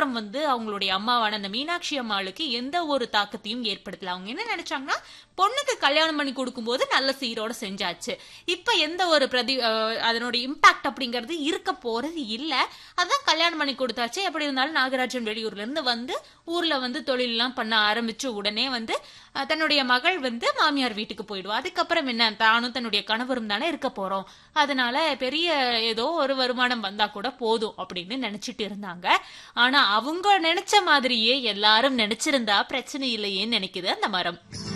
மாற்றம் வந்து அவங்களுடைய அம்மாவான அந்த மீனாட்சி அம்மாளுக்கு எந்த ஒரு தாக்கத்தையும் ஏற்படுத்தல அவங்க என்ன நினைச்சாங்கன்னா பொண்ணுக்கு கல்யாணம் பண்ணி கொடுக்கும்போது நல்ல சீரோட செஞ்சாச்சு இப்ப எந்த ஒரு பிரதி அஹ், அதனுடைய இம்பாக்ட் அப்படிங்கிறது இருக்க போறது இல்ல அதான் கல்யாணம் பண்ணி கொடுத்தாச்சு எப்படி இருந்தாலும் நாகராஜன் வெளியூர்ல இருந்து வந்து ஊர்ல வந்து தொழில் எல்லாம் பண்ண ஆரம்பிச்ச உடனே வந்து அஹ், தன்னுடைய மகள் வந்து மாமியார் வீட்டுக்கு போயிடுவா அதுக்கப்புறம் என்ன தானும் தன்னுடைய கணவரும் தானே இருக்க போறோம் அதனால பெரிய ஏதோ ஒரு வருமானம் வந்தா கூட போதும் அப்படின்னு நினைச்சிட்டு இருந்தாங்க ஆனா அவங்க நினைச்ச மாதிரியே எல்லாரும் நினைச்சிருந்தா பிரச்சனை இல்லையேன்னு நினைக்குது அந்த மரம்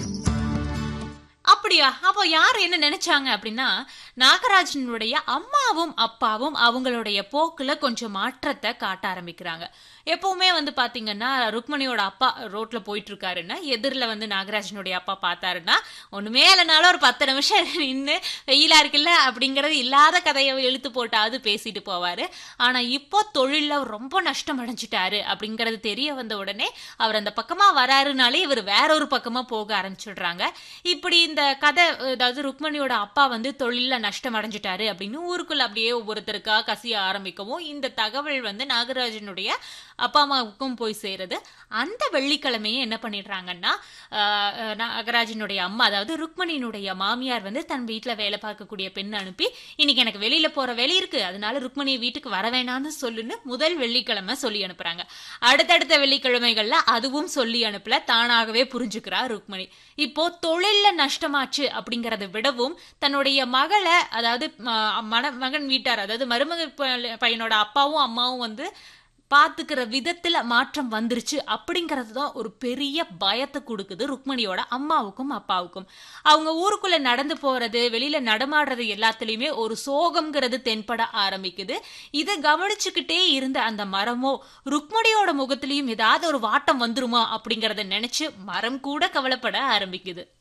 அப்படியா அப்போ யார் என்ன நினைச்சாங்க அப்படின்னா நாகராஜனுடைய அம்மாவும் அப்பாவும் அவங்களுடைய போக்குல கொஞ்சம் மாற்றத்தை காட்ட ஆரம்பிக்கிறாங்க எப்பவுமே வந்து பாத்தீங்கன்னா ருக்மணியோட அப்பா ரோட்ல போயிட்டு இருக்காருன்னா எதிரில் வந்து நாகராஜனுடைய அப்பா பார்த்தாருன்னா ஒண்ணுமே இல்லைனாலும் ஒரு பத்து நிமிஷம் நின்று வெயிலா இருக்குல்ல அப்படிங்கறது இல்லாத கதையை இழுத்து போட்டாவது பேசிட்டு போவாரு ஆனா இப்போ தொழில்ல ரொம்ப நஷ்டம் அடைஞ்சிட்டாரு அப்படிங்கறது தெரிய வந்த உடனே அவர் அந்த பக்கமா வராருனாலே இவர் வேற ஒரு பக்கமா போக ஆரம்பிச்சிடுறாங்க இப்படி இந்த கதை அதாவது ருக்மணியோட அப்பா வந்து தொழில்ல நஷ்டம் அடைஞ்சிட்டாரு அப்படின்னு ஊருக்குள்ள அப்படியே ஒவ்வொருத்தருக்கா கசிய ஆரம்பிக்கவும் இந்த தகவல் வந்து நாகராஜனுடைய அப்பா அம்மாவுக்கும் போய் சேருது அந்த வெள்ளிக்கிழமையே என்ன பண்ணிடுறாங்கன்னா ஆஹ், ஆஹ், நாகராஜனுடைய அம்மா அதாவது ருக்மணியினுடைய மாமியார் வந்து தன் வீட்டுல வேலை பார்க்கக்கூடிய பெண் அனுப்பி இன்னைக்கு எனக்கு வெளியில போற வேலை இருக்கு அதனால ருக்மணியை வீட்டுக்கு வர வேணாம்னு சொல்லுன்னு முதல் வெள்ளிக்கிழமை சொல்லி அனுப்புறாங்க அடுத்தடுத்த வெள்ளிக்கிழமைகள்ல அதுவும் சொல்லி அனுப்பல தானாகவே புரிஞ்சுக்கிறா ருக்மணி இப்போ தொழில்ல நஷ்டமாச்சு அப்படிங்கறத விடவும் தன்னுடைய மகளை அதாவது ம- மன மகன் வீட்டார் அதாவது மருமக ப- பையனோட அப்பாவும் அம்மாவும் வந்து பாத்துக்கிற விதத்துல மாற்றம் வந்துருச்சு அப்படிங்கிறது தான் ஒரு பெரிய பயத்தை கொடுக்குது ருக்மணியோட அம்மாவுக்கும் அப்பாவுக்கும் அவங்க ஊருக்குள்ள நடந்து போறது வெளியில நடமாடுறது எல்லாத்துலயுமே ஒரு சோகம்ங்கிறது தென்பட ஆரம்பிக்குது இதை கவனிச்சுக்கிட்டே இருந்த அந்த மரமோ ருக்மணியோட முகத்திலையும் ஏதாவது ஒரு வாட்டம் வந்துருமா அப்படிங்கறத நினைச்சு மரம் கூட கவலைப்பட ஆரம்பிக்குது